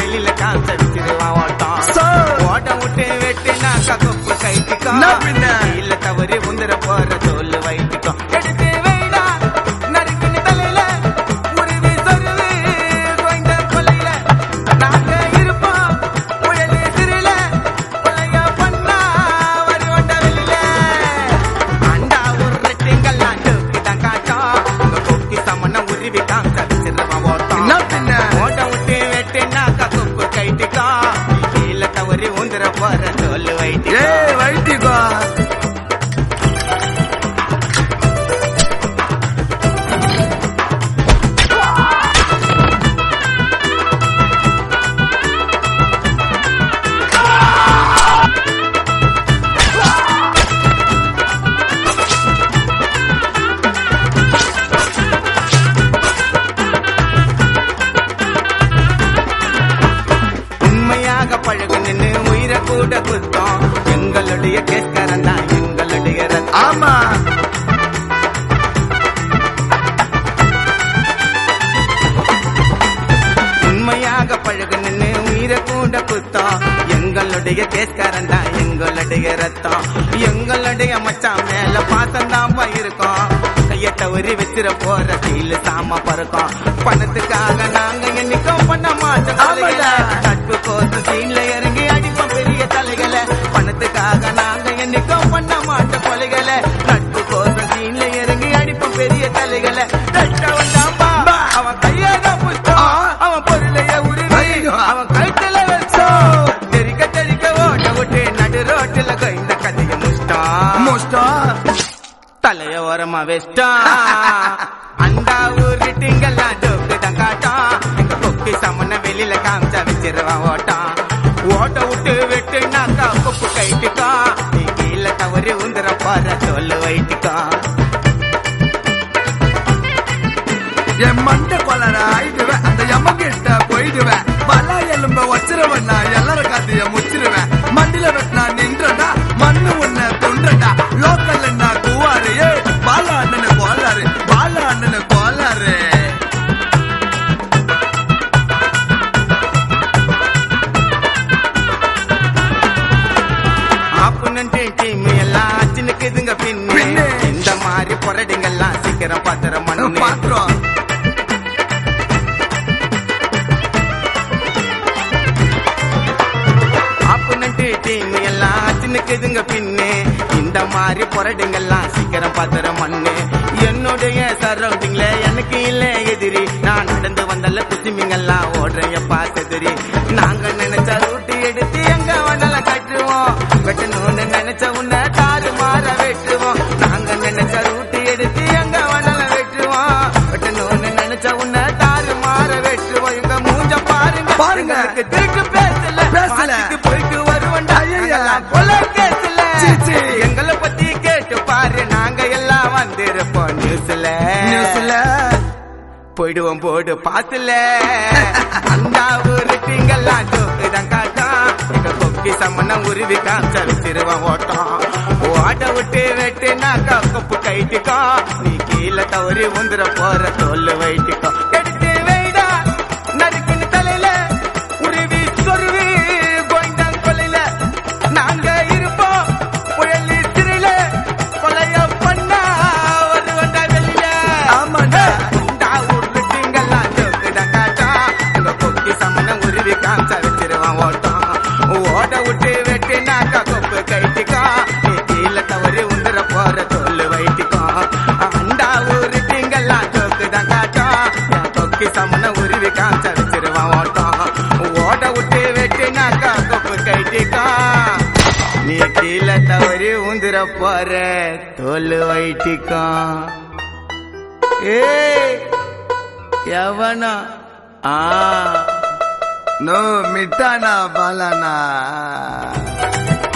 வெளியில காமிச்சிருவான் ஓட்டம் சோ. ஓட்டம் விட்டு வெட்டினாக்கா கொப்பு கைட்டிக்கும் என்ன பின்ன? இல்ல தவறி உந்திர போற தோல் வைத்திக்கும் எடுத்து வைடா நறுக்கின தலையில உருவி சொருவி கோய்ந்த கொலையில நாங்க இருப்போம் புயல் எதிரில கொலைய பண்ணா வரி வந்த வெளியில அண்டா உருட்டுங்கெல்லாம் டூக்கிதான் காட்டும் உங்க கொக்கி சமணம் உருவி காமிச்சிருவான் ஓட்டம் என்ன பின்ன? ஓட்ட விட்டு வெட்டினாக்கா கொப்பு கைட்டிக்கும் கீழே தவறி உந்திர போற தோல் வைத்திக்கும் ஏய் வைட்டிக்கோ உண்மையாக பழகு நின்னு உயிரை கூட குத்தம் எங்களுடைய கேஸ்கரன் தான் எங்களுடைய ரத்தம் ஆமா உண்மையாக பழகு நின்னு உயிரை கூட குத்தம் எங்களுடைய கேஸ்கரன் தான் எங்களுடைய ரத்தம் எங்களுடைய மச்சான் மேல பாசம் தான் இருக்கும் கைய தவறி வச்சிர போற சீல சாம பறக்கும் பணத்துக்காக நாங்க என்னைக்கும் பண்ண மாட்டோம் ஆமாடா. நட்பு கோசம் சீன்ல இறங்கி அடிப்போம் பெரிய தலைகளை பணத்துக்காக நாங்க என்னைக்கும் பண்ண மாட்டோம் கொலைகளை நட்பு கோசம் சீன்ல இறங்கி அடிப்போம் பெரிய தலைகளை தட்ட வந்தாம்பா பா. அவன் கையாக புஷ்டம் ஆ. அவன் பொருளைய உருவி ஐயோ. அவன் கழுத்துல வச்சோம் தெரிக்க தெரிக்க ஓட்ட விட்டு நடு ரோட்டுல இந்த கதைய முஷ்டம் மோஸ்டா தலைய ஓரமா வெஸ்டான் அண்டா ஊருட்டிங்கெல்லாம் டோக்கு தான் காட்டான் எங்க கொக்கி சமன வெளியில காமிச்சா வச்சிருவான் ஓட்டான் ஓட்ட விட்டு வெட்டுனாக்கா கொப்பு கைட்டுக்கா நீ கீழே தவறி உந்திர பாரு சொல்லு வைட்டுக்கா என் மண்ட கொலர ஆயிடுவேன் அந்த எம்மகிட்ட போயிடுவேன் பல எலும்ப வச்சிருவேன் நான் எல்லாரும் காத்திய முச்சிருவேன் மண்டில வெட்டினா நின்றடா மண்ணு உன்ன தொண்டடா லோக்கல் என்ன குவாரு ஏ பால அண்ணனு கோலாரு பால அண்ணனு கோலாரு ஆப்புனன்ட்டு டீம் எல்லாம் சின்னுக்குதுங்க பின்னு பின்னு. இந்த மாதிரி பொறடுங்கெல்லாம் சீக்கிரம் பாத்திரம் மண்ணு பாத்திரம் ஆப்புனன்ட்டு டீம் எல்லாம் சின்னுக்குதுங்க பின்னு இந்த மாதிரி பொறடுங்கெல்லாம் சீக்கிரம் பாத்திரம் மண்ணு என்னுடைய சரௌண்டிங்ல எனக்கு இல்ல எதிரி நான் நடந்து வந்தல குச்சிமிங்கெல்லாம் ஓடுறேன் எப்பா செதிரி நாங்க நினைச்ச ரூட்டு எடுத்து எங்க வண்டல கட்டுவோம் வெட்டணும்னு நினைச்ச உன்னை தாறு மாற வெட்டுவோம் நாங்க நினைச்ச ரூட்டு எடுத்து எங்க வண்டல வெட்டுவோம் வெட்டணும்னு நினைச்ச உன்னை தாறு மாற வெட்டுவோம் எங்க மூஞ்ச பாருங்க பாருங்க. எங்களுக்கு திருக்கு பேசல பேசல. மாட்டுக்கு போயிட்டு வருவண்டா ஐயையா. கொலை கேசல சீ, சீ. எங்களை பத்தி கேட்டு பாரு நாங்க எல்லாம் வந்திருப்போம் நியூஸ்ல நியூஸ்ல போயிடுவோம் போடு பாத்துல அந்த ஒரு திங்கெல்லாம் ஜோக்குதான் காட்டான் எங்க கொக்கி சம்மனம் உருவி காமிச்சிருவான் ஓட்டம் ஓட்ட விட்டு வெட்டுனாக்கா கொப்பு கைட்டுக்கோ நீ கீழே தவறி உந்துர போற தோல் வைட்டுக்கோ எடுத்து வைடா நறுக்கின தலையில உருவி சொருவி கோய்ந்தான் கொலையில நாங்க இருப்போம் புயல் சிறில கொலைய பண்ணா ஒரு வந்தா வெளியில ஆமாடா. இந்த ஊர்ல ஜோக்குதான் காட்டா எங்க கொக்கி சம்மனம் உருவி காமிச்சா வச்சிருவான் ஓட்டம் ஓட விட்டு வெட்டினாக்கா கொப்பு கைட்டிக்கோ நீ கீழே தவறி உந்துர போற தோல் வைட்டிக்கோ அண்டா ஊரு திங்கெல்லாம் ஜோக்குதான் காட்டா என் கொக்கி சம்மனம் உருவி காமிச்சா வச்சிருவான் ஓட்டம் ஓட விட்டு வெட்டினாக்கா கொப்பு கைட்டிக்கோ நீ கீழே தவறி உந்துர போற தோல் வைட்டிக்கோ ஏய் எவனா ஆ நோ மிட்டானா பாலானா